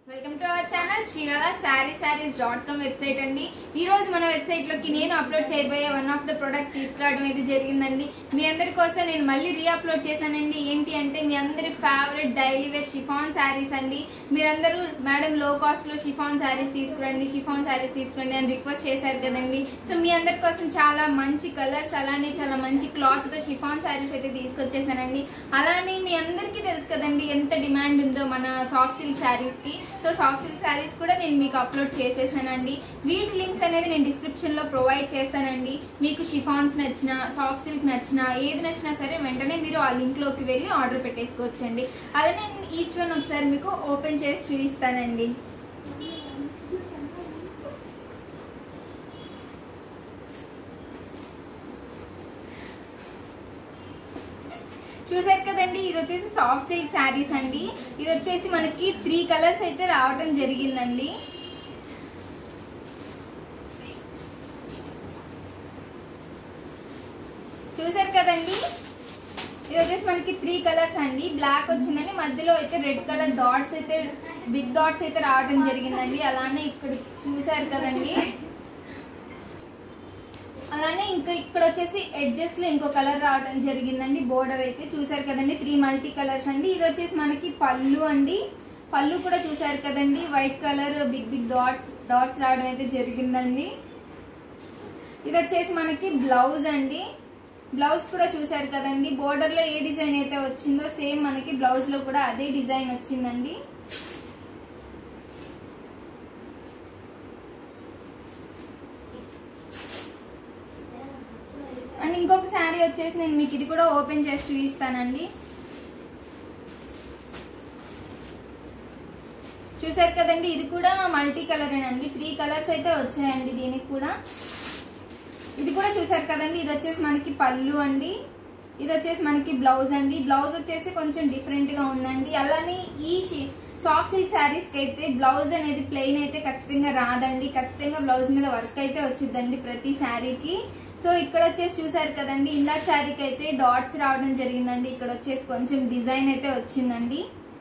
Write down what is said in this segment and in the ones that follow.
welcome to our channel Chirala saree sarees dot com website అండి ఈ రోజు మన వెబ్సైట్ లోకి నేను అప్లోడ్ చేయబోయే వన్ ఆఫ్ ద ప్రొడక్ట్ తీసుకురావడం అయితే జరిగిందండి మీ అందరి కోసం నేను మళ్ళీ రీ అప్లోడ్ చేశానండి ఏంటి అంటే మీ అందరి favourite daily wear chiffon sarees అండి మీరందరూ మేడం లో కాస్ట్ లో షిఫాన్ శారీస్ తీసుకురండి షిఫాన్ శారీస్ తీసుకురండి అని రిక్వెస్ట్ చేశారు కదండి సో మీ అందరి కోసం చాలా మంచి కలర్స్ అలానే చాలా మంచి క్లాత్ తో షిఫాన్ శారీస్ అయితే తీసుకొచ్చేసానండి అలానే మీ అందరికీ తెలుసు కదండి ఎంత డిమాండ్ ఉందో మన సాఫ్ట్ సిల్క్ శారీస్ కి సో సాఫ్ట్ సిల్క్ శారీస్ కూడా నేను మీకు అప్లోడ్ చేసేసానండి వీటి లింక్స్ అనేది నేను డిస్క్రిప్షన్ లో ప్రొవైడ్ చేస్తానండి మీకు షిఫాన్స్ నచ్చిన సాఫ్ట్ సిల్క్ నచ్చిన ఏది నచ్చినా సరే వెంటనే మీరు ఆ లింక్ లోకి వెళ్ళి ఆర్డర్ పెట్టేసుకోవచ్చండి అలానే నేను ఈచ్ వన్ ఒకసారి మీకు ఓపెన్ చేసి చూపిస్తానండి చూసారు కదండి ఇది వచ్చేసి సాఫ్ట్ సిల్క్ శారీస్ అండి ఇది వచ్చేసి మనకి త్రీ కలర్స్ అయితే రావటం జరిగిందండి చూసారు కదండి ఇది వచ్చేసి మనకి త్రీ కలర్స్ అండి బ్లాక్ వచ్చిందండి మధ్యలో అయితే రెడ్ కలర్ డాట్స్ అయితే బిగ్ డాట్స్ అయితే రావడం జరిగిందండి అలానే ఇక్కడ చూసారు కదండి అలానే ఇంకా ఇక్కడ వచ్చేసి ఎడ్జెస్ లో ఇంకో కలర్ రావడం జరిగిందండి బోర్డర్ అయితే చూసారు కదండి త్రీ మల్టీ కలర్స్ అండి ఇది వచ్చేసి మనకి పళ్ళు అండి పళ్ళు కూడా చూసారు కదండి white colour big big dots dots రావడం అయితే జరిగిందండి ఇది వచ్చేసి మనకి బ్లౌజ్ అండి బ్లౌజ్ కూడా చూసారు కదండి బోర్డర్ లో ఏ డిజైన్ అయితే వచ్చిందో సేమ్ మనకి బ్లౌజ్ లో కూడా అదే డిజైన్ వచ్చిందండి అండ్ ఇంకొక శారీ వచ్చేసి నేను మీకు ఇది కూడా ఓపెన్ చేసి చూపిస్తానండి చూసారు కదండి ఇది కూడా మల్టీ కలర్ అండి త్రీ కలర్స్ అయితే వచ్చాయండి దీనికి కూడా ఇది కూడా చూసారు కదండి ఇది వచ్చేసి మనకి పళ్ళు అండి ఇది వచ్చేసి మనకి బ్లౌజ్ అండి బ్లౌజ్ వచ్చేసి కొంచెం డిఫరెంట్ గా ఉందండి అలానే ఈ సాఫ్ట్ సిల్క్ శారీస్ కి అయితే బ్లౌజ్ అనేది ప్లెయిన్ అయితే ఖచ్చితంగా రాదండి ఖచ్చితంగా బ్లౌజ్ మీద వర్క్ అయితే వచ్చిందండి ప్రతి శారీకి సో ఇక్కడ వచ్చేసి చూసారు కదండి ఇందాక శారీకి అయితే డాట్స్ రావడం జరిగిందండి ఇక్కడ వచ్చేసి కొంచెం డిజైన్ అయితే వచ్చిందండి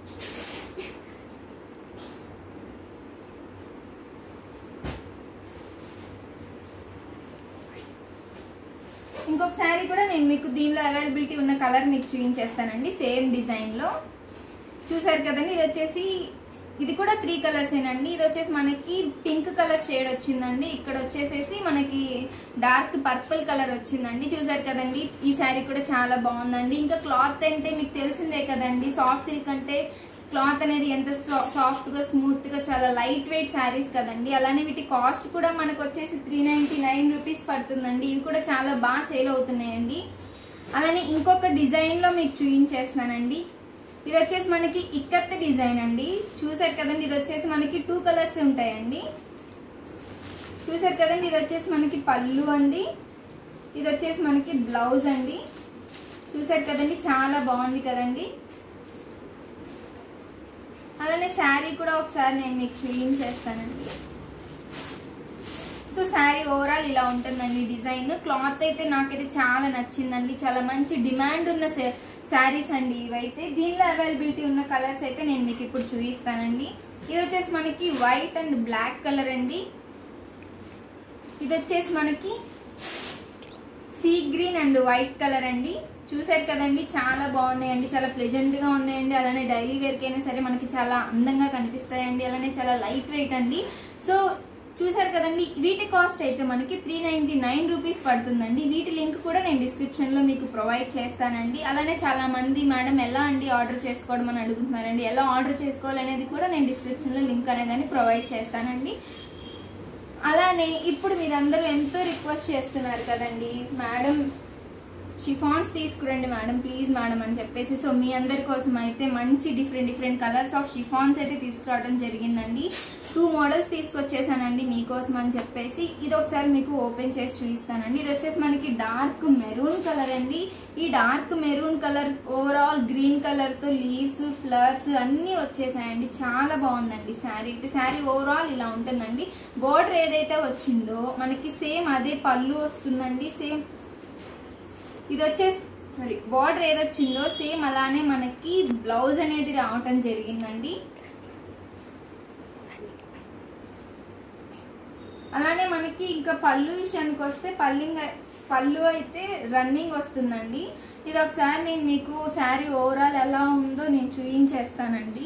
ఇంకొక శారీ కూడా నేను మీకు దీనిలో అవైలబిలిటీ ఉన్న కలర్ మీకు చూపించేస్తానండి సేమ్ డిజైన్లో చూసారు కదండి ఇది వచ్చేసి ఇది కూడా త్రీ కలర్స్ ఏనండి ఇది వచ్చేసి మనకి పింక్ కలర్ షేడ్ వచ్చిందండి ఇక్కడ వచ్చేసేసి మనకి డార్క్ పర్పుల్ కలర్ వచ్చిందండి చూసారు కదండి ఈ శారీ కూడా చాలా బాగుందండి ఇంకా క్లాత్ అంటే మీకు తెలిసిందే కదండి సాఫ్ట్ సిల్క్ అంటే క్లాత్ అనేది ఎంత సాఫ్ట్ గా స్మూత్ గా చాలా లైట్ వెయిట్ శారీస్ కదండి అలానే వీటి కాస్ట్ కూడా మనకు వచ్చేసి త్రీ నైన్టీ నైన్ రూపీస్ పడుతుందండి ఇవి కూడా చాలా బాగా సేల్ అవుతున్నాయండి అలానే ఇంకొక డిజైన్ లో మీకు చూపించేస్తున్నానండి ఇది వచ్చేసి మనకి ఇక్కత్ డిజైన్ అండి చూసారు కదండి ఇది వచ్చేసి మనకి టూ కలర్స్ ఉంటాయండి చూసారు కదండి ఇది వచ్చేసి మనకి పళ్ళు అండి ఇది వచ్చేసి మనకి బ్లౌజ్ అండి చూసారు కదండి చాలా బాగుంది కదండి అలానే శారీ కూడా ఒకసారి నేను మీకు చూపించేస్తానండి సో శారీ ఓవరాల్ ఇలా ఉంటుందండి డిజైన్ క్లాత్ అయితే నాకైతే చాలా నచ్చిందండి చాలా మంచి డిమాండ్ ఉన్న శారీస్ అండి ఇవైతే దీనిలో అవైలబిలిటీ ఉన్న కలర్స్ అయితే నేను మీకు ఇప్పుడు చూపిస్తానండి ఇది వచ్చేసి మనకి వైట్ అండ్ బ్లాక్ కలర్ అండి ఇది వచ్చేసి మనకి sea green and white colour అండి చూసారు కదండి చాలా బాగున్నాయండి చాలా ప్లెజెంట్ గా ఉన్నాయండి అలానే డైలీ వేర్ కి అయినా సరే మనకి చాలా అందంగా కనిపిస్తాయండి అలానే చాలా లైట్ వెయిట్ అండి సో చూసారు కదండి వీటి కాస్ట్ అయితే మనకి త్రీ నైన్టీ నైన్ రూపీస్ పడుతుందండి వీటి లింక్ కూడా నేను డిస్క్రిప్షన్ లో మీకు ప్రొవైడ్ చేస్తానండి అలానే చాలా మంది మేడం ఎలా అండి ఆర్డర్ చేసుకోవడం అని అడుగుతున్నారండి ఎలా ఆర్డర్ చేసుకోవాలనేది కూడా నేను డిస్క్రిప్షన్ లో లింక్ అనేది ప్రొవైడ్ చేస్తానండి అలానే ఇప్పుడు మీరందరూ ఎంతో రిక్వెస్ట్ చేస్తున్నారు కదండి మేడం షిఫాన్స్ తీసుకురండి మేడం ప్లీజ్ మేడం అని చెప్పేసి సో మీ అందరి కోసం అయితే మంచి different different colours of chiffons అయితే తీసుకురావడం జరిగిందండి టూ మోడల్స్ తీసుకొచ్చేసానండి మీకోసం అని చెప్పేసి ఇది ఒకసారి మీకు ఓపెన్ చేసి చూపిస్తానండి ఇది వచ్చేసి మనకి డార్క్ మెరూన్ కలర్ అండి ఈ dark maroon colour overall green కలర్తో లీవ్స్ ఫ్లవర్స్ అన్నీ వచ్చేసాయండి చాలా బాగుందండి శారీ అయితే శారీ ఓవరాల్ ఇలా ఉంటుందండి బోర్డర్ ఏదైతే వచ్చిందో మనకి సేమ్ అదే పళ్ళు వస్తుందండి సేమ్ ఇది వచ్చేసి సారీ బార్డర్ ఏదొచ్చిందో సేమ్ అలానే మనకి బ్లౌజ్ అనేది రావటం జరిగిందండి అలానే మనకి ఇంకా పళ్ళు విషయానికి వస్తే పల్లింగ్ పళ్ళు అయితే రన్నింగ్ వస్తుందండి ఇది ఒకసారి నేను మీకు శారీ ఓవరాల్ ఎలా ఉందో నేను చూయించేస్తానండి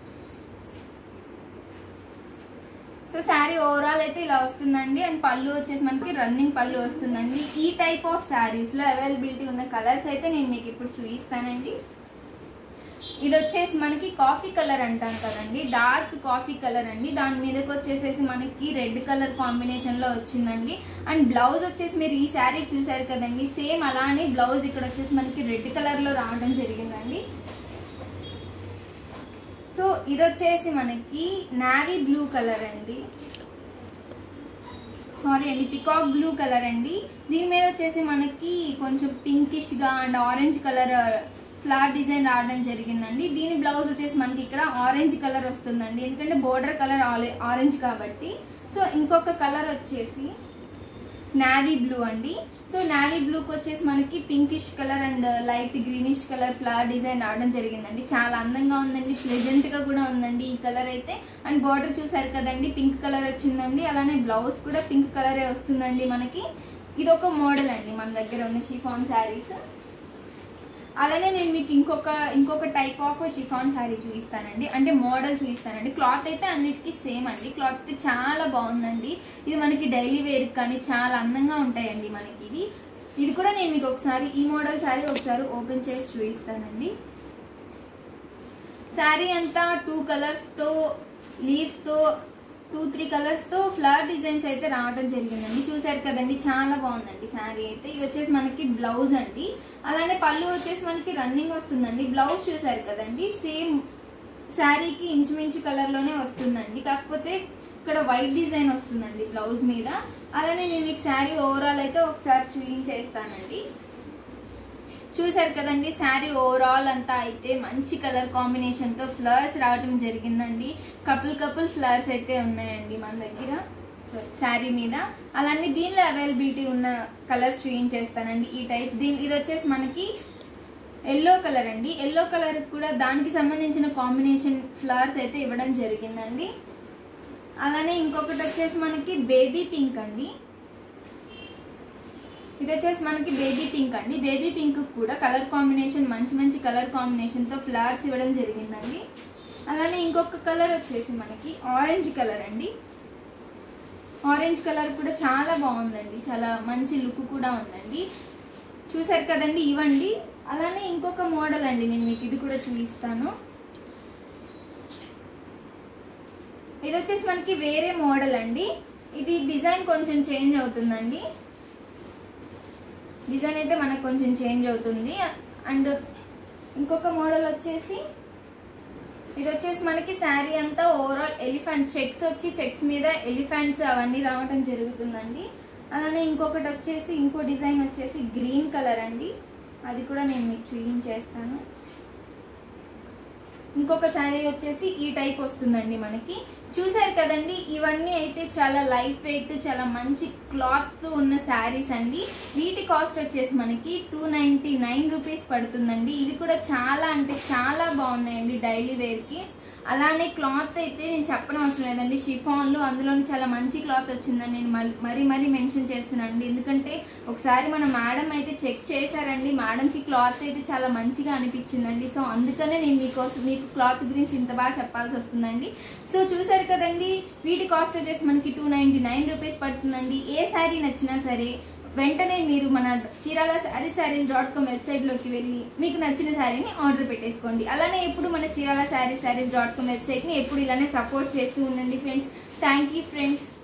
సో శారీ ఓవరాల్ అయితే ఇలా వస్తుందండి అండ్ పళ్ళు వచ్చేసి మనకి రన్నింగ్ పళ్ళు వస్తుందండి ఈ టైప్ ఆఫ్ శారీస్లో అవైలబిలిటీ ఉన్న కలర్స్ అయితే నేను మీకు ఇప్పుడు చూపిస్తానండి ఇది వచ్చేసి మనకి కాఫీ కలర్ అంటాం కదండి డార్క్ కాఫీ కలర్ అండి దాని మీదకి వచ్చేసేసి మనకి రెడ్ కలర్ కాంబినేషన్లో వచ్చిందండి అండ్ బ్లౌజ్ వచ్చేసి మీరు ఈ శారీ చూసారు కదండి సేమ్ అలానే బ్లౌజ్ ఇక్కడ వచ్చేసి మనకి రెడ్ కలర్లో రావడం జరిగిందండి సో ఇది వచ్చేసి మనకి నావీ బ్లూ కలర్ అండి సారీ అండి పికాక్ బ్లూ కలర్ అండి దీని మీద వచ్చేసి మనకి కొంచెం పింకిష్గా and orange colour flower design రావడం జరిగిందండి దీని బ్లౌజ్ వచ్చేసి మనకి ఇక్కడ ఆరెంజ్ కలర్ వస్తుందండి ఎందుకంటే బోర్డర్ కలర్ ఆరెంజ్ కాబట్టి సో ఇంకొక కలర్ వచ్చేసి నావీ బ్లూ అండి సో నావీ బ్లూకి వచ్చేసి మనకి pinkish colour and light greenish colour flower design రావడం జరిగిందండి చాలా అందంగా ఉందండి ప్లెజెంట్గా కూడా ఉందండి ఈ కలర్ అయితే అండ్ బార్డర్ చూసారు కదండి పింక్ కలర్ వచ్చిందండి అలానే బ్లౌజ్ కూడా పింక్ కలరే వస్తుందండి మనకి ఇది ఒక మోడల్ అండి మన దగ్గర ఉన్న షిఫాన్ శారీస్ అలానే నేను మీకు ఇంకొక ఇంకొక టైప్ ఆఫ్ షిఫాన్ శారీ చూపిస్తానండి అంటే మోడల్ చూపిస్తానండి క్లాత్ అయితే అన్నిటికీ సేమ్ అండి క్లాత్ అయితే చాలా బాగుందండి ఇది మనకి డైలీ వేర్ కానీ చాలా అందంగా ఉంటాయండి మనకి ఇది ఇది కూడా నేను మీకు ఒకసారి ఈ మోడల్ శారీ ఒకసారి ఓపెన్ చేసి చూపిస్తానండి శారీ అంతా టూ కలర్స్తో లీవ్స్తో టూ త్రీ కలర్స్తో ఫ్లవర్ డిజైన్స్ అయితే రావడం జరిగిందండి చూసారు కదండి చాలా బాగుందండి శారీ అయితే ఇది వచ్చేసి మనకి బ్లౌజ్ అండి అలానే పళ్ళు వచ్చేసి మనకి రన్నింగ్ వస్తుందండి బ్లౌజ్ చూసారు కదండి సేమ్ శారీకి ఇంచుమించు కలర్లోనే వస్తుందండి కాకపోతే ఇక్కడ వైట్ డిజైన్ వస్తుందండి బ్లౌజ్ మీద అలానే నేను మీకు శారీ ఓవరాల్ అయితే ఒకసారి చూపించేస్తానండి చూసారు కదండి శారీ ఓవరాల్ అంతా అయితే మంచి కలర్ కాంబినేషన్తో ఫ్లవర్స్ రావడం జరిగిందండి కపుల్ కపుల్ ఫ్లవర్స్ అయితే ఉన్నాయండి మన దగ్గర సో శారీ మీద అలానే దీనిలో అవైలబిలిటీ ఉన్న కలర్స్ చూపించేస్తానండి ఈ టైప్ దీని ఇది వచ్చేసి మనకి ఎల్లో కలర్ అండి ఎల్లో కలర్ కూడా దానికి సంబంధించిన కాంబినేషన్ ఫ్లవర్స్ అయితే ఇవ్వడం జరిగిందండి అలానే ఇంకొకటి వచ్చేసి మనకి బేబీ పింక్ అండి ఇది వచ్చేసి మనకి బేబీ పింక్ అండి బేబీ పింక్ కూడా కలర్ కాంబినేషన్ మంచి మంచి కలర్ కాంబినేషన్తో ఫ్లవర్స్ ఇవ్వడం జరిగిందండి అలానే ఇంకొక కలర్ వచ్చేసి మనకి ఆరెంజ్ కలర్ అండి ఆరెంజ్ కలర్ కూడా చాలా బాగుందండి చాలా మంచి లుక్ కూడా ఉందండి చూసారు కదండి ఇవ్వండి అలానే ఇంకొక మోడల్ అండి నేను మీకు ఇది కూడా చూపిస్తాను ఇది వచ్చేసి మనకి వేరే మోడల్ అండి ఇది డిజైన్ కొంచెం చేంజ్ అవుతుందండి డిజైన్ అయితే మనకు కొంచెం చేంజ్ అవుతుంది అండ్ ఇంకొక మోడల్ వచ్చేసి ఇది వచ్చేసి మనకి శారీ అంతా ఓవరాల్ ఎలిఫెంట్స్ చెక్స్ వచ్చి చెక్స్ మీద ఎలిఫెంట్స్ అవన్నీ రావటం జరుగుతుందండి అలానే ఇంకొకటి వచ్చేసి ఇంకో డిజైన్ వచ్చేసి గ్రీన్ కలర్ అండి అది కూడా నేను మీకు చూపించేస్తాను ఇంకొక శారీ వచ్చేసి ఈ టైప్ వస్తుందండి మనకి చూసారు కదండి ఇవన్నీ అయితే చాలా లైట్ వెయిట్ చాలా మంచి క్లాత్ ఉన్న శారీస్ అండి వీటి కాస్ట్ వచ్చేసి మనకి టూ నైంటీ నైన్ రూపీస్ పడుతుందండి ఇవి కూడా చాలా అంటే చాలా బాగున్నాయండి డైలీ వేర్కి అలానే క్లాత్ అయితే నేను చెప్పడం అవసరం లేదండి షిఫాన్లు అందులోని చాలా మంచి క్లాత్ వచ్చిందని నేను మరీ- మరీ మరీ మెన్షన్ చేస్తున్నానండి ఎందుకంటే ఒకసారి మన మేడం అయితే చెక్ చేశారండి మేడంకి క్లాత్ అయితే చాలా మంచిగా అనిపించిందండి సో అందుకనే నేను మీకోసం మీకు క్లాత్ గురించి ఇంత బాగా చెప్పాల్సి వస్తుందండి సో చూసారు కదండి వీటి కాస్ట్ వచ్చేసి మనకి టూ నైంటీ నైన్ రూపీస్ పడుతుందండి ఏ శారీ నచ్చినా సరే వెంటనే మీరు మన Chirala saree sarees dot com వెబ్సైట్లోకి వెళ్ళి మీకు నచ్చిన శారీని ఆర్డర్ పెట్టేసుకోండి అలానే ఎప్పుడు మన Chirala saree sarees dot com వెబ్సైట్ని ఎప్పుడు ఇలానే సపోర్ట్ చేస్తూ ఉండండి ఫ్రెండ్స్ థ్యాంక్ యూ ఫ్రెండ్స్